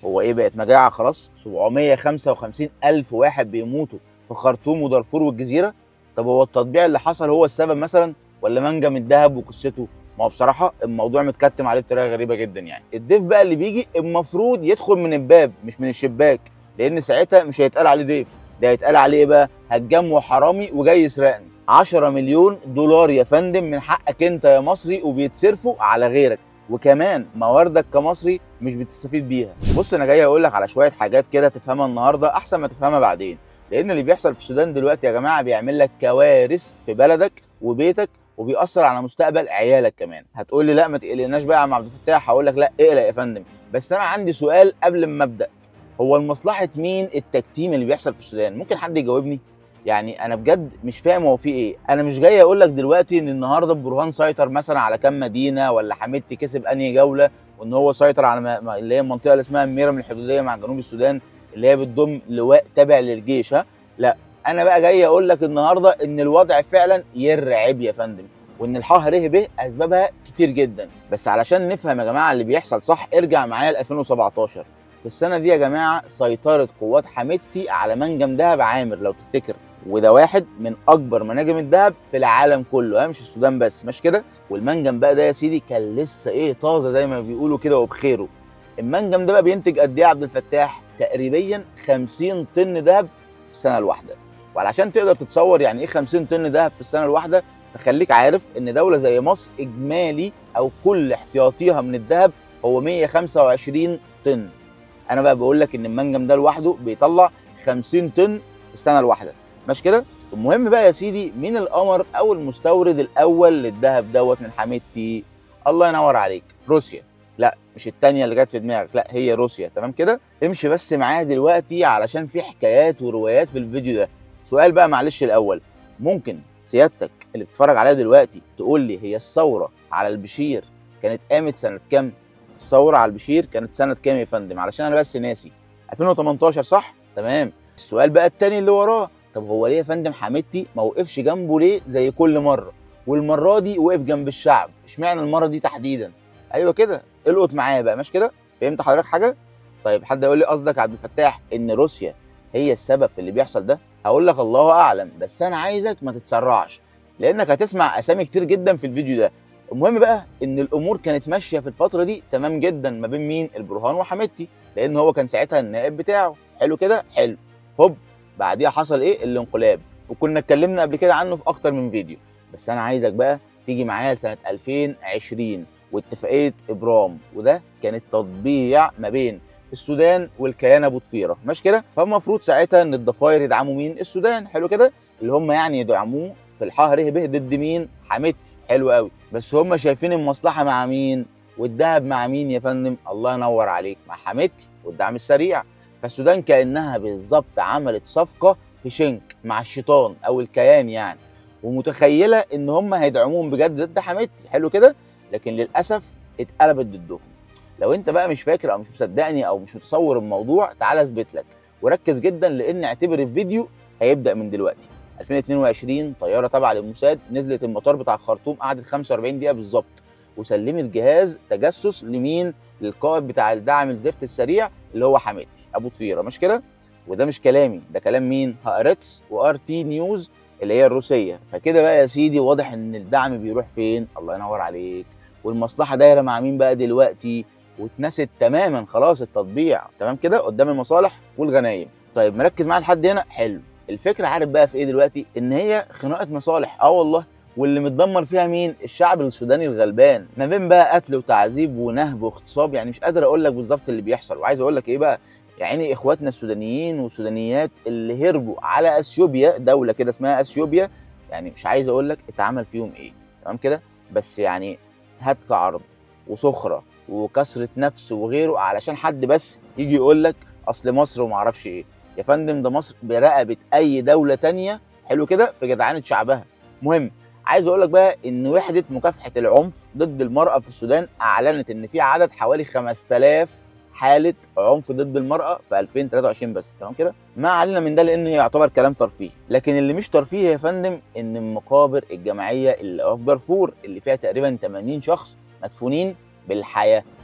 هو ايه بقت مجاعه خلاص 755 الف واحد بيموتوا في خرطوم ودارفور والجزيره طب هو التطبيع اللي حصل هو السبب مثلا ولا منجم الذهب وقصته ما هو بصراحه الموضوع متكتم عليه بطريقه غريبه جدا يعني الضيف بقى اللي بيجي المفروض يدخل من الباب مش من الشباك لان ساعتها مش هيتقال عليه ضيف ده هيتقال عليه ايه بقى هجام وحرامي وجاي يسرقني 10 مليون دولار يا فندم من حقك انت يا مصري وبيتصرفوا على غيرك وكمان مواردك كمصري مش بتستفيد بيها بص انا جاي اقول لك على شويه حاجات كده تفهمها النهارده احسن ما تفهمها بعدين لان اللي بيحصل في السودان دلوقتي يا جماعه بيعمل لك كوارث في بلدك وبيتك وبيأثر على مستقبل عيالك كمان هتقول لي لا ما تقلقناش بقى يا عم عبد الفتاح هقول لك لا اقلق يا فندم بس انا عندي سؤال قبل ما ابدا هو لمصلحه مين التكتيم اللي بيحصل في السودان ممكن حد يجاوبني يعني انا بجد مش فاهم هو في ايه انا مش جاي اقول لك دلوقتي ان النهارده برهان سيطر مثلا على كام مدينه ولا حميدتي كسب انهي جوله وان هو سيطر على م- اللي هي المنطقه اللي اسمها ميرم الحدوديه مع جنوب السودان اللي هي بتضم لواء تابع للجيش ها لا انا بقى جاي اقول لك النهارده ان الوضع فعلا يرعب يا فندم وان الحاه ره به اسبابها كتير جدا بس علشان نفهم يا جماعه اللي بيحصل صح ارجع معايا ل 2017 في السنه دي يا جماعه سيطرت قوات حميدتي على منجم دهب عامر لو تفتكر وده واحد من اكبر مناجم الذهب في العالم كله ها مش السودان بس مش كده والمنجم بقى ده يا سيدي كان لسه ايه طازه زي ما بيقولوا كده وبخيره المنجم ده بقى بينتج قد ايه يا عبد الفتاح تقريبا 50 طن ذهب في السنه الواحده وعلشان تقدر تتصور يعني ايه 50 طن ذهب في السنه الواحده فخليك عارف ان دوله زي مصر اجمالي او كل احتياطيها من الذهب هو 125 طن انا بقى بقول لك ان المنجم ده لوحده بيطلع 50 طن في السنه الواحده ماشي كده المهم بقى يا سيدي مين القمر او المستورد الاول للذهب دوت من حميدتي الله ينور عليك روسيا لا مش التانية اللي جت في دماغك لا هي روسيا تمام كده امشي بس معايا دلوقتي علشان في حكايات وروايات في الفيديو ده سؤال بقى معلش الاول ممكن سيادتك اللي بتتفرج عليها دلوقتي تقول لي هي الثوره على البشير كانت قامت سنه كام الثوره على البشير كانت سنه كام يا فندم علشان انا بس ناسي 2018 صح تمام السؤال بقى التاني اللي وراه طب هو ليه يا فندم حميدتي ما وقفش جنبه ليه زي كل مره والمره دي وقف جنب الشعب اشمعنى المره دي تحديدا ايوه كده القط معايا بقى مش كده فهمت حضرتك حاجه طيب حد يقول لي قصدك يا عبد الفتاح ان روسيا هي السبب في اللي بيحصل ده هقول لك الله اعلم بس انا عايزك ما تتسرعش لانك هتسمع اسامي كتير جدا في الفيديو ده المهم بقى ان الامور كانت ماشيه في الفتره دي تمام جدا ما بين مين البرهان وحميدتي لان هو كان ساعتها النائب بتاعه حلو كده حلو هوب بعديها حصل ايه الانقلاب وكنا اتكلمنا قبل كده عنه في اكتر من فيديو بس انا عايزك بقى تيجي معايا لسنه 2020 واتفاقيه ابرام وده كانت تطبيع ما بين السودان والكيان ابو طفيره مش كده فالمفروض ساعتها ان الضفاير يدعموا مين السودان حلو كده اللي هم يعني يدعموه في الحاه ره به ضد مين حميدتي حلو قوي بس هم شايفين المصلحه مع مين والذهب مع مين يا فندم الله ينور عليك مع حميدتي والدعم السريع فالسودان كانها بالظبط عملت صفقه في شنك مع الشيطان او الكيان يعني ومتخيله ان هم هيدعموهم بجد ضد حميدتي حلو كده لكن للاسف اتقلبت ضدهم لو انت بقى مش فاكر او مش مصدقني او مش متصور الموضوع تعالى اثبت لك وركز جدا لان اعتبر الفيديو هيبدا من دلوقتي 2022 طياره تابعه للموساد نزلت المطار بتاع الخرطوم قعدت 45 دقيقه بالظبط وسلمت جهاز تجسس لمين للقائد بتاع الدعم الزفت السريع اللي هو حميدتي ابو طفيره مش كده وده مش كلامي ده كلام مين هارتس وار تي نيوز اللي هي الروسيه فكده بقى يا سيدي واضح ان الدعم بيروح فين الله ينور عليك والمصلحه دايره مع مين بقى دلوقتي واتنست تماما خلاص التطبيع تمام كده قدام المصالح والغنايم طيب مركز معايا لحد هنا حلو الفكره عارف بقى في ايه دلوقتي ان هي خناقه مصالح اه والله واللي متدمر فيها مين الشعب السوداني الغلبان ما بين بقى قتل وتعذيب ونهب واغتصاب يعني مش قادر اقول لك بالظبط اللي بيحصل وعايز اقول لك ايه بقى يعني اخواتنا السودانيين والسودانيات اللي هربوا على اثيوبيا دوله كده اسمها اثيوبيا يعني مش عايز اقول لك اتعمل فيهم ايه تمام كده بس يعني هتك عرض وسخره وكسره نفس وغيره علشان حد بس يجي يقول لك اصل مصر وما اعرفش ايه يا فندم ده مصر برقبه اي دوله تانية حلو كده في جدعانه شعبها مهم عايز اقول لك بقى ان وحده مكافحه العنف ضد المراه في السودان اعلنت ان في عدد حوالي 5000 حاله عنف ضد المراه في 2023 بس تمام كده ما علينا من ده لان يعتبر كلام ترفيهي لكن اللي مش ترفيهي يا فندم ان المقابر الجماعيه اللي في دارفور اللي فيها تقريبا 80 شخص مدفونين بالحياه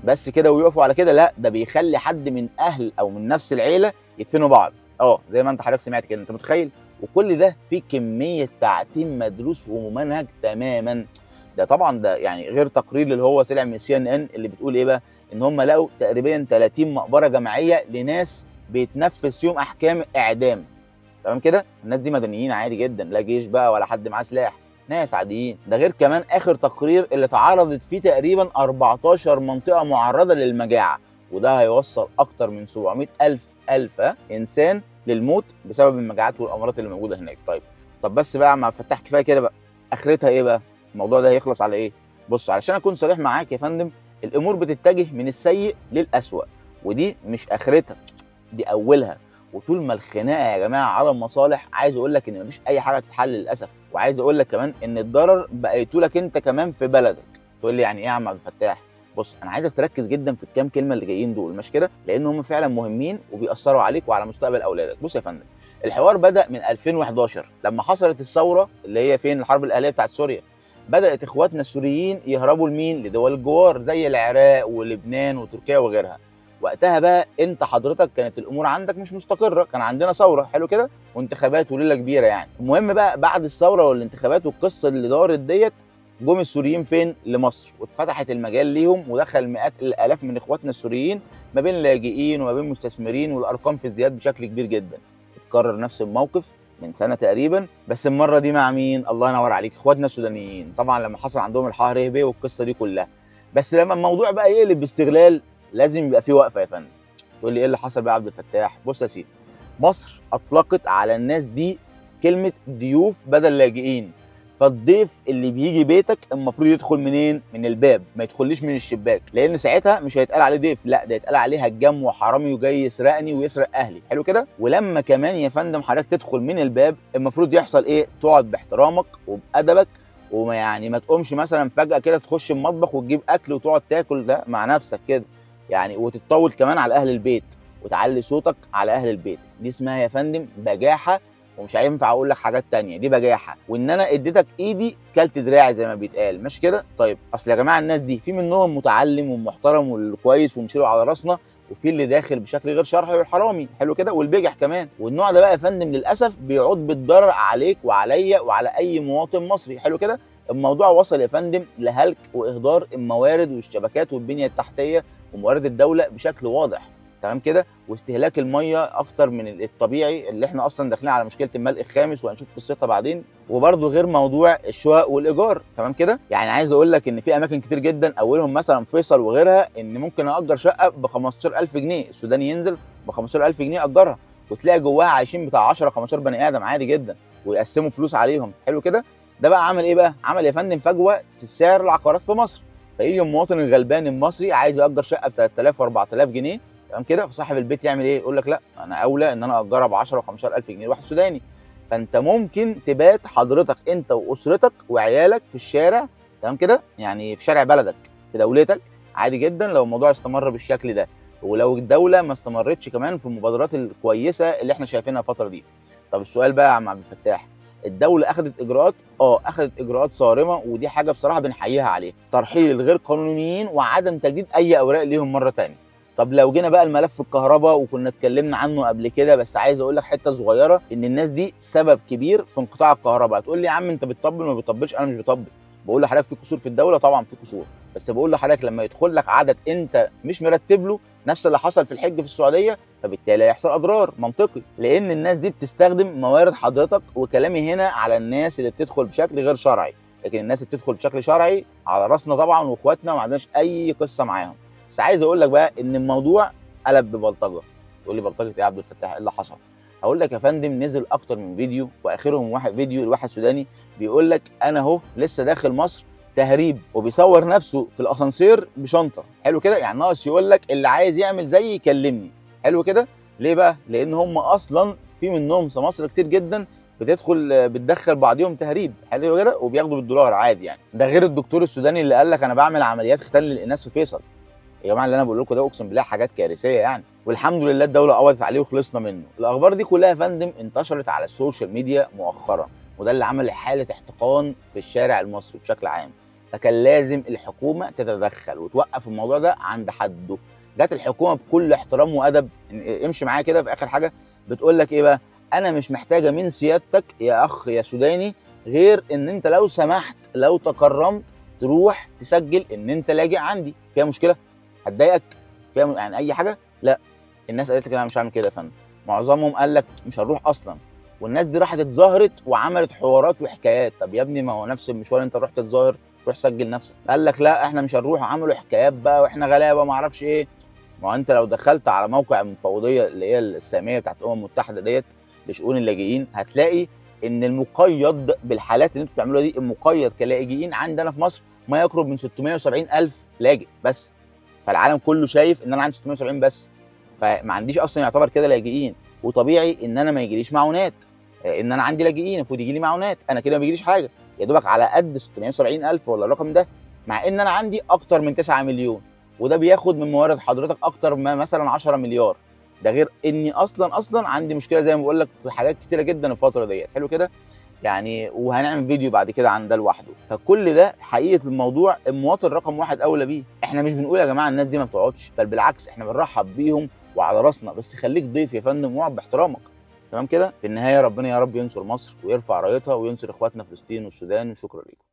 بس كده ويقفوا على كده لا ده بيخلي حد من اهل او من نفس العيله يدفنوا بعض اه زي ما انت حضرتك سمعت كده انت متخيل وكل ده في كميه تعتيم مدروس وممنهج تماما ده طبعا ده يعني غير تقرير اللي هو طلع من سي ان ان اللي بتقول ايه بقى ان هم لقوا تقريبا 30 مقبره جماعيه لناس بيتنفذ فيهم احكام اعدام تمام كده الناس دي مدنيين عادي جدا لا جيش بقى ولا حد معاه سلاح ناس عاديين ده غير كمان اخر تقرير اللي اتعرضت فيه تقريبا 14 منطقه معرضه للمجاعه وده هيوصل اكتر من 700 الف الف انسان للموت بسبب المجاعات والامراض اللي موجوده هناك طيب طب بس بقى يا عم فتح كفايه كده بقى اخرتها ايه بقى الموضوع ده هيخلص على ايه بص علشان اكون صريح معاك يا فندم الامور بتتجه من السيء للاسوأ ودي مش اخرتها دي اولها وطول ما الخناقه يا جماعه على المصالح عايز اقول لك ان مفيش اي حاجه تتحل للاسف وعايز اقول لك كمان ان الضرر بقى لك انت كمان في بلدك تقول لي يعني ايه يا عم عبد الفتاح بص انا عايزك تركز جدا في الكام كلمه اللي جايين دول مش كده لان هم فعلا مهمين وبيأثروا عليك وعلى مستقبل اولادك بص يا فندم الحوار بدا من 2011 لما حصلت الثوره اللي هي فين الحرب الاهليه بتاعت سوريا بدات اخواتنا السوريين يهربوا لمين لدول الجوار زي العراق ولبنان وتركيا وغيرها وقتها بقى انت حضرتك كانت الامور عندك مش مستقره كان عندنا ثوره حلو كده وانتخابات وليله كبيره يعني المهم بقى بعد الثوره والانتخابات والقصه اللي دارت ديت جم السوريين فين لمصر واتفتحت المجال ليهم ودخل مئات الالاف من اخواتنا السوريين ما بين لاجئين وما بين مستثمرين والارقام في ازدياد بشكل كبير جدا اتكرر نفس الموقف من سنه تقريبا بس المره دي مع مين الله ينور عليك اخواتنا السودانيين طبعا لما حصل عندهم الحهر هبه والقصه دي كلها بس لما الموضوع بقى يقلب باستغلال لازم يبقى في وقفه يا فندم تقول لي ايه اللي حصل بقى يا عبد الفتاح بص يا سيدي مصر اطلقت على الناس دي كلمه ضيوف بدل لاجئين فالضيف اللي بيجي بيتك المفروض يدخل منين؟ من الباب ما يدخليش من الشباك لان ساعتها مش هيتقال عليه ضيف لا ده يتقال عليه هجام وحرامي وجاي يسرقني ويسرق اهلي حلو كده ولما كمان يا فندم حضرتك تدخل من الباب المفروض يحصل ايه تقعد باحترامك وبادبك وما يعني ما تقومش مثلا فجاه كده تخش المطبخ وتجيب اكل وتقعد تاكل ده مع نفسك كده يعني وتتطول كمان على اهل البيت وتعلي صوتك على اهل البيت دي اسمها يا فندم بجاحه ومش هينفع اقول لك حاجات تانية دي بجاحه وان انا اديتك ايدي كلت دراعي زي ما بيتقال مش كده طيب اصل يا جماعه الناس دي في منهم متعلم ومحترم والكويس ونشيله على راسنا وفي اللي داخل بشكل غير شرعي والحرامي حلو كده والبجح كمان والنوع ده بقى يا فندم للاسف بيعود بالضرر عليك وعليا وعلى اي مواطن مصري حلو كده الموضوع وصل يا فندم لهلك واهدار الموارد والشبكات والبنيه التحتيه وموارد الدوله بشكل واضح تمام كده واستهلاك الميه اكتر من الطبيعي اللي احنا اصلا داخلين على مشكله الملء الخامس وهنشوف قصتها بعدين وبرده غير موضوع الشقق والايجار تمام كده يعني عايز اقول لك ان في اماكن كتير جدا اولهم مثلا فيصل وغيرها ان ممكن اجر شقه ب 15000 جنيه السوداني ينزل ب 15000 جنيه اجرها وتلاقي جواها عايشين بتاع 10 15 بني ادم عادي جدا ويقسموا فلوس عليهم حلو كده ده بقى عمل ايه بقى عمل يا فندم فجوه في السعر العقارات في مصر فيجي المواطن الغلبان المصري عايز ياجر شقه ب 3000 و4000 جنيه تمام كده فصاحب البيت يعمل ايه يقول لك لا انا اولى ان انا اجرها ب 10 و15000 جنيه لواحد سوداني فانت ممكن تبات حضرتك انت واسرتك وعيالك في الشارع تمام كده يعني في شارع بلدك في دولتك عادي جدا لو الموضوع استمر بالشكل ده ولو الدوله ما استمرتش كمان في المبادرات الكويسه اللي احنا شايفينها الفتره دي طب السؤال بقى يا عم عبد الفتاح الدوله اخذت اجراءات اه اخذت اجراءات صارمه ودي حاجه بصراحه بنحييها عليها ترحيل الغير قانونيين وعدم تجديد اي اوراق ليهم مره ثانيه طب لو جينا بقى الملف الكهرباء وكنا اتكلمنا عنه قبل كده بس عايز اقول لك حته صغيره ان الناس دي سبب كبير في انقطاع الكهرباء هتقول لي يا عم انت بتطبل ما بتطبلش انا مش بطبل بقول لحضرتك في قصور في الدوله طبعا في قصور بس بقول لحضرتك لما يدخل لك عدد انت مش مرتب له نفس اللي حصل في الحج في السعوديه فبالتالي هيحصل اضرار منطقي لان الناس دي بتستخدم موارد حضرتك وكلامي هنا على الناس اللي بتدخل بشكل غير شرعي لكن الناس اللي بتدخل بشكل شرعي على راسنا طبعا واخواتنا وما عندناش اي قصه معاهم بس عايز اقول لك بقى ان الموضوع قلب ببلطجه تقول لي بلطجه ايه يا عبد الفتاح ايه اللي حصل هقول لك يا فندم نزل اكتر من فيديو واخرهم واحد فيديو لواحد سوداني بيقول لك انا اهو لسه داخل مصر تهريب وبيصور نفسه في الاسانسير بشنطه حلو كده يعني ناقص يقول لك اللي عايز يعمل زيي يكلمني حلو كده ليه بقى لان هم اصلا في منهم في مصر كتير جدا بتدخل بتدخل بعضيهم تهريب حلو كده وبياخدوا بالدولار عادي يعني ده غير الدكتور السوداني اللي قال لك انا بعمل عمليات ختان للاناث في فيصل يا جماعه اللي انا بقول لكم ده اقسم بالله حاجات كارثيه يعني والحمد لله الدوله قبضت عليه وخلصنا منه الاخبار دي كلها يا فندم انتشرت على السوشيال ميديا مؤخرا وده اللي عمل حاله احتقان في الشارع المصري بشكل عام فكان لازم الحكومه تتدخل وتوقف الموضوع ده عند حده جت الحكومه بكل احترام وادب امشي معايا كده في اخر حاجه بتقول لك ايه بقى انا مش محتاجه من سيادتك يا اخ يا سوداني غير ان انت لو سمحت لو تكرمت تروح تسجل ان انت لاجئ عندي فيها مشكله هتضايقك فيها م- يعني اي حاجه لا الناس قالت لك انا مش هعمل كده يا فندم معظمهم قال لك مش هنروح اصلا والناس دي راحت اتظاهرت وعملت حوارات وحكايات طب يا ابني ما هو نفس المشوار انت رحت تتظاهر روح سجل نفسك قال لك لا احنا مش هنروح عملوا حكايات بقى واحنا غلابه ما اعرفش ايه ما هو انت لو دخلت على موقع المفوضيه اللي هي الساميه بتاعت الامم المتحده ديت لشؤون اللاجئين هتلاقي ان المقيد بالحالات اللي انتوا بتعملوها دي المقيد كلاجئين عندنا في مصر ما يقرب من 670 الف لاجئ بس فالعالم كله شايف ان انا عندي 670 بس فما عنديش اصلا يعتبر كده لاجئين وطبيعي ان انا ما يجيليش معونات آه، ان انا عندي لاجئين المفروض يجي لي معونات انا كده ما بيجيليش حاجه يا دوبك على قد 670 الف ولا الرقم ده مع ان انا عندي اكتر من 9 مليون وده بياخد من موارد حضرتك اكتر ما مثلا 10 مليار ده غير اني اصلا اصلا عندي مشكله زي ما بقول لك في حاجات كتيره جدا الفتره ديت حلو كده يعني وهنعمل فيديو بعد كده عن ده لوحده فكل ده حقيقه الموضوع المواطن رقم واحد اولى بيه احنا مش بنقول يا جماعه الناس دي ما بتقعدش بل بالعكس احنا بنرحب بيهم وعلى راسنا بس خليك ضيف يا فندم واقعد باحترامك تمام كده في النهايه ربنا يا رب ينصر مصر ويرفع رايتها وينصر اخواتنا فلسطين والسودان وشكرا لكم